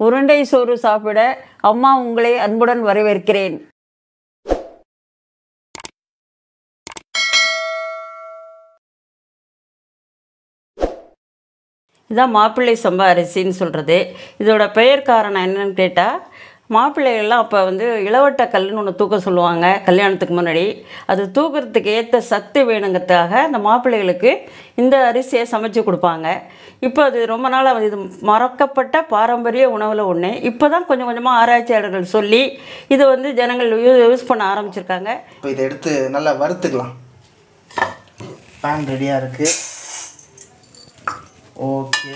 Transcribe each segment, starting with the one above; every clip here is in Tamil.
உருண்டை சோறு சாப்பிட அம்மா உங்களை அன்புடன் வரவேற்கிறேன் இதான் மாப்பிள்ளை சம்பா அரிசின்னு சொல்கிறது இதோட பெயர் காரணம் என்னன்னு கேட்டால் மாப்பிள்ளைகள்லாம் அப்போ வந்து இளவட்ட கல்லுன்னு ஒன்று தூக்க சொல்லுவாங்க கல்யாணத்துக்கு முன்னாடி அது தூக்கிறதுக்கு ஏற்ற சத்து வேணுங்கிறதுக்காக அந்த மாப்பிள்ளைகளுக்கு இந்த அரிசியை சமைச்சு கொடுப்பாங்க இப்போ அது ரொம்ப நாளாக இது மறக்கப்பட்ட பாரம்பரிய உணவில் ஒன்று இப்போ தான் கொஞ்சம் கொஞ்சமாக ஆராய்ச்சியாளர்கள் சொல்லி இதை வந்து ஜனங்கள் யூஸ் பண்ண ஆரம்பிச்சிருக்காங்க இப்போ இதை எடுத்து நல்லா வறுத்துக்கலாம் பேன் ரெடியாக இருக்குது ஓகே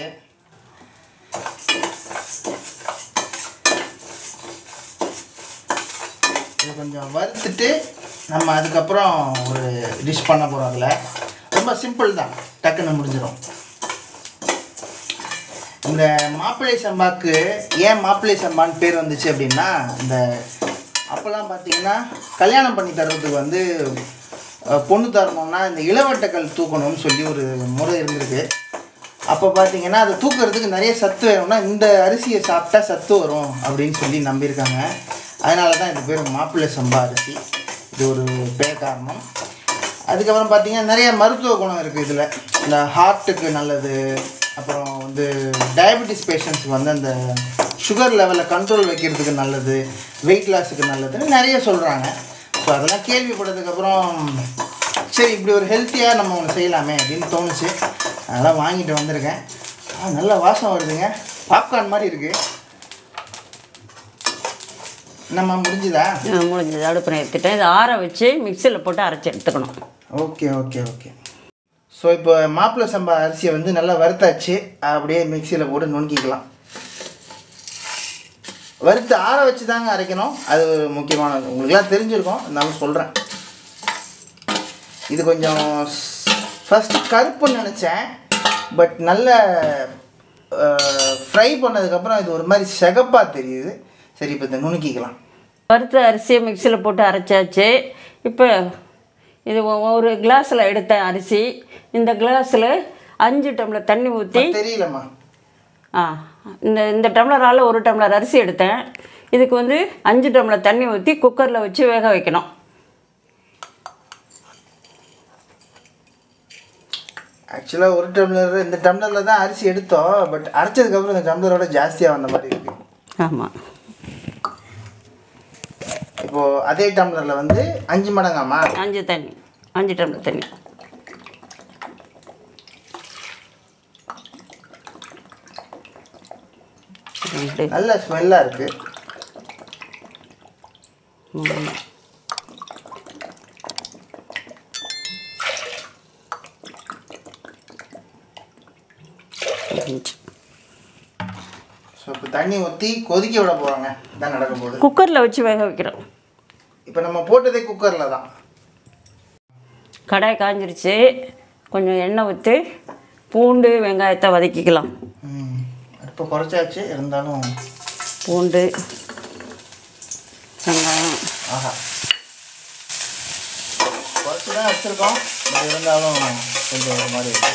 இது கொஞ்சம் வறுத்துட்டு நம்ம அதுக்கப்புறம் ஒரு டிஷ் பண்ண போகிறோம் அதில் ரொம்ப சிம்பிள் தான் டக்குன்னு முடிஞ்சிடும் இந்த மாப்பிள்ளை சம்பாக்கு ஏன் மாப்பிள்ளை சம்பான்னு பேர் வந்துச்சு அப்படின்னா இந்த அப்போல்லாம் பார்த்தீங்கன்னா கல்யாணம் பண்ணி தர்றதுக்கு வந்து அஹ், பொண்ணு தரணும்னா இந்த இளவட்டக்கல் தூக்கணும்னு சொல்லி ஒரு முறை இருந்திருக்கு அப்போ பார்த்தீங்கன்னா அதை தூக்குறதுக்கு நிறைய சத்து வேணும்னா இந்த அரிசியை சாப்பிட்டா சத்து வரும் அப்படின்னு சொல்லி நம்பியிருக்காங்க அதனால தான் இது பேர் மாப்பிள்ளை சம்பா அரிசி இது ஒரு பேர் காரணம் அதுக்கப்புறம் பார்த்தீங்கன்னா நிறைய மருத்துவ குணம் இருக்குது இதில் இந்த ஹார்ட்டுக்கு நல்லது அப்புறம் வந்து டயபெட்டிஸ் பேஷண்ட்ஸ்க்கு வந்து அந்த சுகர் லெவலை கண்ட்ரோல் வைக்கிறதுக்கு நல்லது வெயிட் லாஸுக்கு நல்லதுன்னு நிறைய சொல்கிறாங்க ஸோ அதெல்லாம் கேள்விப்பட்டதுக்கப்புறம் சரி இப்படி ஒரு ஹெல்த்தியாக நம்ம ஒன்று செய்யலாமே அப்படின்னு தோணுச்சு அதெல்லாம் வாங்கிட்டு வந்திருக்கேன் ஆ நல்ல வாசம் வருதுங்க பாப்கார்ன் மாதிரி இருக்குது நம்ம முடிஞ்சுதா அஹ் முடிஞ்சது அடுப்பு நிறுத்திட்டேன் இதை ஆற வச்சு மிக்சியில் போட்டு அரைச்சி எடுத்துக்கணும் ஓகே ஓகே ஓகே ஸோ இப்போ மாப்பிள்ளை சம்பா அரிசியை வந்து நல்லா வறுத்தாச்சு அப்படியே மிக்சியில் போட்டு நுணுக்கிக்கலாம் வறுத்து ஆற வச்சு தாங்க அரைக்கணும் அது ஒரு முக்கியமானது உங்களுக்குலாம் தெரிஞ்சிருக்கும் இருந்தாலும் சொல்கிறேன் இது கொஞ்சம் ஃபஸ்ட்டு கருப்புன்னு நினச்சேன் பட் நல்ல ஃப்ரை பண்ணதுக்கப்புறம் இது ஒரு மாதிரி சிகப்பாக தெரியுது சரி இப்போ இதை நுணுக்கிக்கலாம் வறுத்த அரிசியை மிக்சியில் போட்டு அரைச்சாச்சு இப்போ இது ஒ- ஒரு கிளாஸில் எடுத்த அரிசி இந்த கிளாஸில் அஞ்சு டம்ளர் தண்ணி ஊற்றி தெரியலம்மா ஆ இந்த இந்த டம்ளரால் ஒரு டம்ளர் அரிசி எடுத்தேன் இதுக்கு வந்து அஞ்சு டம்ளர் தண்ணி ஊற்றி குக்கரில் வச்சு வேக வைக்கணும் ஆக்சுவலாக ஒரு டம்ளர் இந்த டம்ளரில் தான் அரிசி எடுத்தோம் பட் அரைச்சதுக்கப்புறம் இந்த டம்ளரோட ஜாஸ்தியாக வந்த மாதிரி இருக்கு ஆமாம் இப்போது அதே டம்ளரில் வந்து அஞ்சு மடங்காமா அஞ்சு தண்ணி அஞ்சு டம்ளர் தண்ணி ரெண்டு நல்ல ஸ்மெல்லாக இருக்குது மூணு அஞ்சு ஸோ இப்போ தண்ணி ஊற்றி கொதிக்க விட போகிறாங்க இதான் நடக்க போகுது குக்கரில் வச்சு வேக வைக்கிறோம் இப்போ நம்ம போட்டதே குக்கரில் தான் கடாய் காஞ்சிருச்சு கொஞ்சம் எண்ணெய் ஊற்றி பூண்டு வெங்காயத்தை வதக்கிக்கலாம் ம் இப்போ குறைச்சாச்சு இருந்தாலும் பூண்டு வெங்காயம் ஆஹா குறைச்சி தான் வச்சுருக்கோம் பட் இருந்தாலும் கொஞ்சம் ஒரு மாதிரி இருக்கு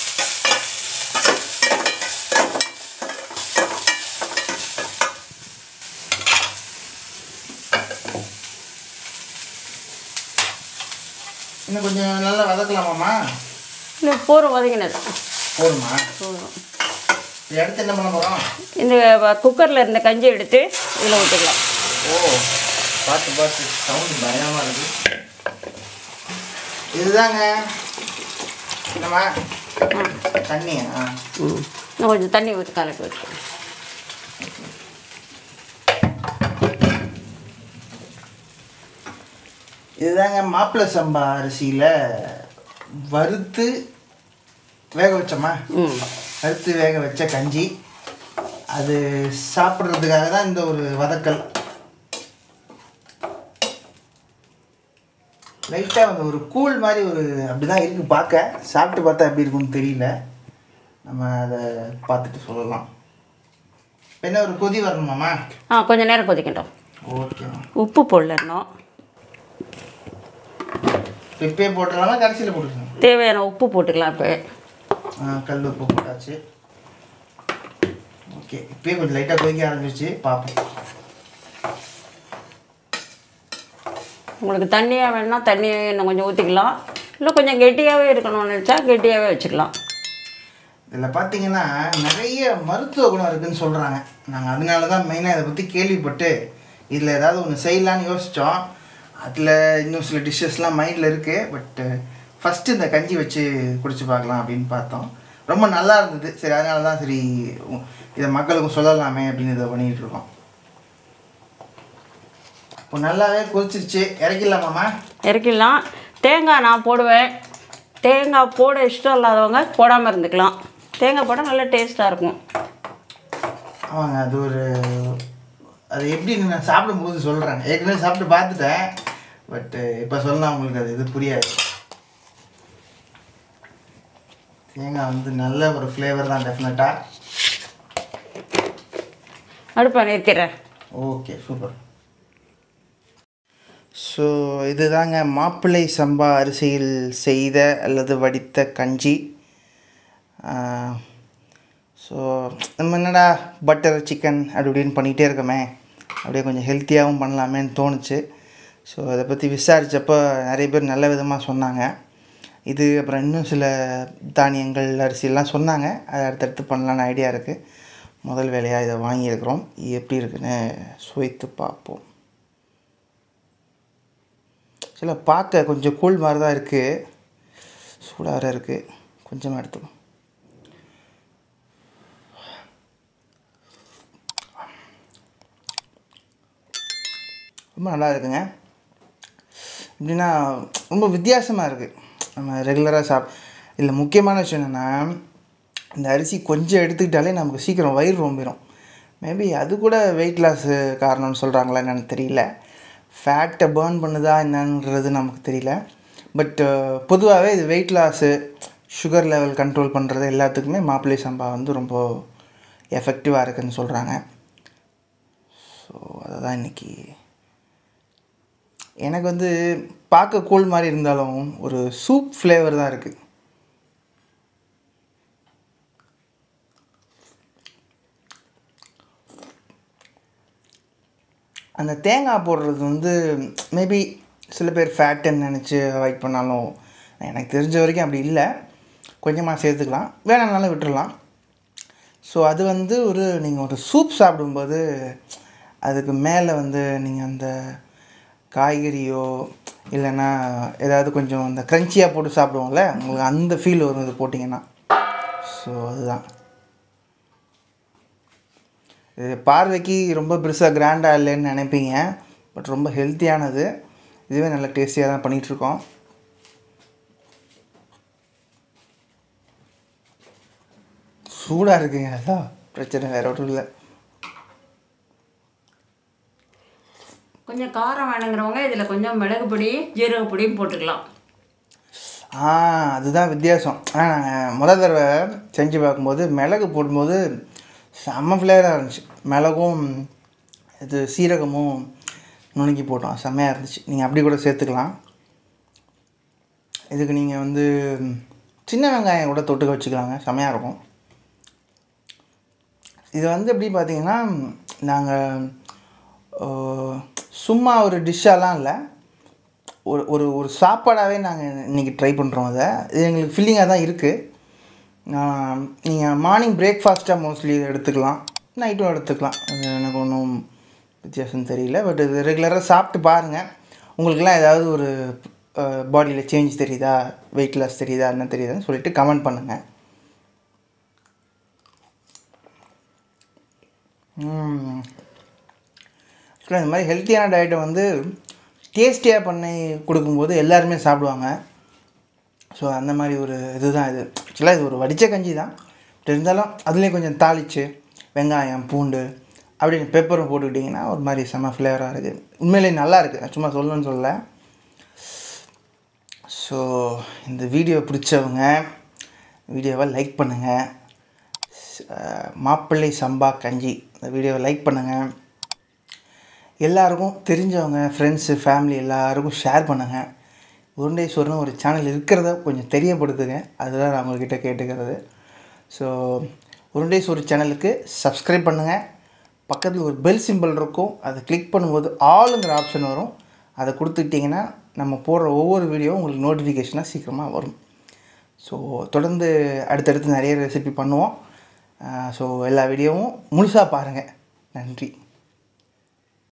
இன்னும் கொஞ்சம் நல்லா வதக்கலாமாம்மா இல்லை போகிறோம் வதங்கினது போதுமா போதும் இது அடுத்து என்ன பண்ண போகிறோம் இந்த குக்கரில் இருந்த கஞ்சி எடுத்து இதில் ஊற்றிக்கலாம் ஓ பார்த்து பார்த்து சவுண்டு பயமாக இருக்கு இதுதாங்க என்னம்மா தண்ணியா ம் இன்னும் கொஞ்சம் தண்ணி ஊற்றி கலக்கி வச்சுக்கலாம் இதுதாங்க மாப்பிள்ளை சம்பா அரிசியில் வறுத்து வேக வச்சோமா ம் வறுத்து வேக வச்ச கஞ்சி அது சாப்பிட்றதுக்காக தான் இந்த ஒரு வதக்கல் லைட்டாக வந்து ஒரு கூழ் மாதிரி ஒரு அப்படி தான் இருக்குது பார்க்க சாப்பிட்டு பார்த்தா எப்படி இருக்கும்னு தெரியல நம்ம அதை பார்த்துட்டு சொல்லலாம் இப்ப என்ன ஒரு கொதி வரணுமாம்மா ஆ கொஞ்சம் நேரம் கொதிக்கட்டும் ஓகேம்மா உப்பு போடல இன்னும் இப்பயே போட்டுடலாமா கடைசியில் போட்டுக்கலாம் தேவையான உப்பு போட்டுக்கலாம் இப்போ கல் உப்பு போட்டாச்சு ஓகே ஓகே இப்போயே கொஞ்சம் லைட்டாக கொதிக்க ஆரம்பிச்சிச்சு பார்ப்போம் உங்களுக்கு தண்ணியாக வேணும்னா தண்ணியை இன்னும் கொஞ்சம் ஊற்றிக்கலாம் இல்லை கொஞ்சம் கெட்டியாகவே இருக்கணும்னு நினச்சா கெட்டியாகவே வச்சுக்கலாம் இதில் பார்த்தீங்கன்னா நிறைய மருத்துவ குணம் இருக்குன்னு சொல்கிறாங்க நாங்கள் அதனால தான் மெயினாக இதை பற்றி கேள்விப்பட்டு இதில் ஏதாவது ஒன்று செய்யலான்னு யோசித்தோம் அதில் இன்னும் சில டிஷ்ஷஸ்லாம் மைண்டில் இருக்குது பட்டு ஃபஸ்ட்டு இந்த கஞ்சி வச்சு குடிச்சு பார்க்கலாம் அப்படின்னு பார்த்தோம் ரொம்ப நல்லா இருந்தது சரி அதனால தான் சரி உ- இதை மக்களுக்கும் சொல்லலாமே அப்படின்னு இதை பண்ணிகிட்டு இருக்கோம் இப்போ நல்லாவே கொதிச்சிருச்சு இறக்கிடலாமாம்மா இறக்கிடலாம் தேங்காய் நான் போடுவேன் தேங்காய் போட இஷ்டம் இல்லாதவங்க போடாமல் இருந்துக்கலாம் தேங்காய் போட்டால் நல்லா டேஸ்ட்டாக இருக்கும் ஆமாங்க அது ஒரு அது எப்படின்னு நான் சாப்பிடும்போது சொல்கிறேன் ஏற்கனவே சாப்பிட்டு பார்த்துட்டேன் பட்டு இப்போ சொன்னா உங்களுக்கு அது இது புரியாது தேங்காய் வந்து நல்ல ஒரு ஃப்ளேவர் தான் டெஃபினட்டாக அடுப்பை நிறுத்திடுறேன் ஓகே சூப்பர் ஸோ இதுதாங்க மாப்பிள்ளை சம்பா அரிசியில் செய்த அல்லது வடித்த கஞ்சி ஸோ நம்ம என்னடா பட்டர் சிக்கன் அப்படி இப்படின்னு பண்ணிகிட்டே இருக்கோமே அப்படியே கொஞ்சம் ஹெல்த்தியாகவும் பண்ணலாமேன்னு தோணுச்சு ஸோ அதை பற்றி விசாரித்தப்போ நிறைய பேர் நல்ல விதமாக சொன்னாங்க இது அப்புறம் இன்னும் சில தானியங்கள் அரிசியெல்லாம் சொன்னாங்க அதை அடுத்தடுத்து பண்ணலான்னு ஐடியா இருக்குது முதல் வேலையாக இதை வாங்கியிருக்கிறோம் இது எப்படி இருக்குன்னு சுவைத்து பார்ப்போம் சில பார்க்க கொஞ்சம் கூழ் மாதிரி தான் இருக்குது சூடாக வேற இருக்குது கொஞ்சமாக எடுத்துக்கும் ரொம்ப நல்லா இருக்குங்க எப்படின்னா ரொம்ப வித்தியாசமாக இருக்குது நம்ம ரெகுலராக சாப் இதில் முக்கியமான விஷயம் என்னென்னா இந்த அரிசி கொஞ்சம் எடுத்துக்கிட்டாலே நமக்கு சீக்கிரம் வயிறு ரொம்பிடும் மேபி அது கூட வெயிட் லாஸ் காரணம்னு சொல்கிறாங்களா என்னன்னு தெரியல ஃபேட்டை பேர்ன் பண்ணுதா என்னன்றது நமக்கு தெரியல பட் பொதுவாகவே இது weight loss sugar level control பண்ணுறது எல்லாத்துக்குமே மாப்பிள்ளை சம்பா வந்து ரொம்ப எஃபெக்டிவாக இருக்குன்னு சொல்கிறாங்க ஸோ அதை தான் இன்றைக்கி எனக்கு வந்து பார்க்க கூழ் மாதிரி இருந்தாலும் ஒரு சூப் ஃப்ளேவர் தான் இருக்குது அந்த தேங்காய் போடுறது வந்து மேபி சில பேர் ஃபேட்டுன்னு நினச்சி அவாய்ட் பண்ணாலும் எனக்கு தெரிஞ்ச வரைக்கும் அப்படி இல்லை கொஞ்சமாக சேர்த்துக்கலாம் வேணாம்னாலும் விட்டுறலாம் ஸோ அது வந்து ஒரு நீங்கள் ஒரு சூப் சாப்பிடும்போது அதுக்கு மேலே வந்து நீங்கள் அந்த காய்கறியோ இல்லைன்னா ஏதாவது கொஞ்சம் அந்த க்ரன்ச்சியாக போட்டு சாப்பிடுவோம்ல உங்களுக்கு அந்த ஃபீல் வரும் இது போட்டிங்கன்னா ஸோ அதுதான் இது பார்வைக்கு ரொம்ப பெருசாக கிராண்டாக இல்லைன்னு நினைப்பீங்க பட் ரொம்ப ஹெல்த்தியானது இதுவே நல்ல டேஸ்டியாக தான் பண்ணிகிட்ருக்கோம் சூடாக இருக்குங்க அதான் பிரச்சனை வேறு ஒன்றும் இல்லை கொஞ்சம் காரம் வேணுங்கிறவங்க இதில் கொஞ்சம் மிளகு பொடி ஜீரக பொடியும் போட்டுக்கலாம் ஆ அதுதான் வித்தியாசம் ஆனால் நாங்கள் முதல் தடவை செஞ்சு பார்க்கும்போது மிளகு போடும்போது செம்ம ஃப்ளேவராக இருந்துச்சு மிளகும் இது சீரகமும் நுணுக்கி போட்டோம் செம்மையாக இருந்துச்சு நீங்கள் அப்படி கூட சேர்த்துக்கலாம் இதுக்கு நீங்கள் வந்து சின்ன வெங்காயம் கூட தொட்டுக்க வச்சுக்கலாங்க செம்மையாக இருக்கும் இது வந்து எப்படி பார்த்தீங்கன்னா நாங்கள் சும்மா ஒரு டிஷ்ஷாலாம் இல்லை ஒரு ஒரு ஒரு சாப்பாடாகவே நாங்கள் இன்றைக்கி ட்ரை பண்ணுறோம் அதை இது எங்களுக்கு ஃபில்லிங்காக தான் இருக்குது நீங்கள் மார்னிங் பிரேக்ஃபாஸ்ட்டாக மோஸ்ட்லி எடுத்துக்கலாம் நைட்டும் எடுத்துக்கலாம் அது எனக்கு ஒன்றும் வித்தியாசம் தெரியல பட் இது ரெகுலராக சாப்பிட்டு பாருங்கள் உங்களுக்குலாம் ஏதாவது ஒரு பாடியில் சேஞ்ச் தெரியுதா வெயிட் லாஸ் தெரியுதா என்ன தெரியுதான்னு சொல்லிட்டு கமெண்ட் பண்ணுங்கள் ஆக்சுவலாக இந்த மாதிரி ஹெல்த்தியான டயட்டை வந்து டேஸ்டியாக பண்ணி கொடுக்கும்போது எல்லாருமே சாப்பிடுவாங்க ஸோ அந்த மாதிரி ஒரு இதுதான் இது ஆக்சுவலாக இது ஒரு வடித்த கஞ்சி தான் பட் இருந்தாலும் அதுலேயும் கொஞ்சம் தாளித்து வெங்காயம் பூண்டு அப்படின்னு பெப்பரும் போட்டுக்கிட்டிங்கன்னா ஒரு மாதிரி செம்ம ஃப்ளேவராக இருக்குது உண்மையிலேயே நல்லா இருக்குது சும்மா சொல்லணும்னு சொல்லல ஸோ இந்த வீடியோ பிடிச்சவங்க வீடியோவை லைக் பண்ணுங்கள் மாப்பிள்ளை சம்பா கஞ்சி இந்த வீடியோவை லைக் பண்ணுங்கள் எல்லாருக்கும் தெரிஞ்சவங்க ஃப்ரெண்ட்ஸு ஃபேமிலி எல்லாருக்கும் ஷேர் பண்ணுங்கள் உருண்டேஸ்வரன் ஒரு சேனல் இருக்கிறத கொஞ்சம் தெரியப்படுத்துங்க அதுதான் நான் உங்கள்கிட்ட கேட்டுக்கிறது ஸோ உருண்டை சோறு சேனலுக்கு சப்ஸ்கிரைப் பண்ணுங்கள் பக்கத்தில் ஒரு பெல் சிம்பிள் இருக்கும் அதை கிளிக் பண்ணும்போது ஆளுங்கிற ஆப்ஷன் வரும் அதை கொடுத்துக்கிட்டிங்கன்னா நம்ம போடுற ஒவ்வொரு வீடியோவும் உங்களுக்கு நோட்டிஃபிகேஷனாக சீக்கிரமாக வரும் ஸோ தொடர்ந்து அடுத்தடுத்து நிறைய ரெசிபி பண்ணுவோம் ஸோ எல்லா வீடியோவும் முழுசாக பாருங்கள் நன்றி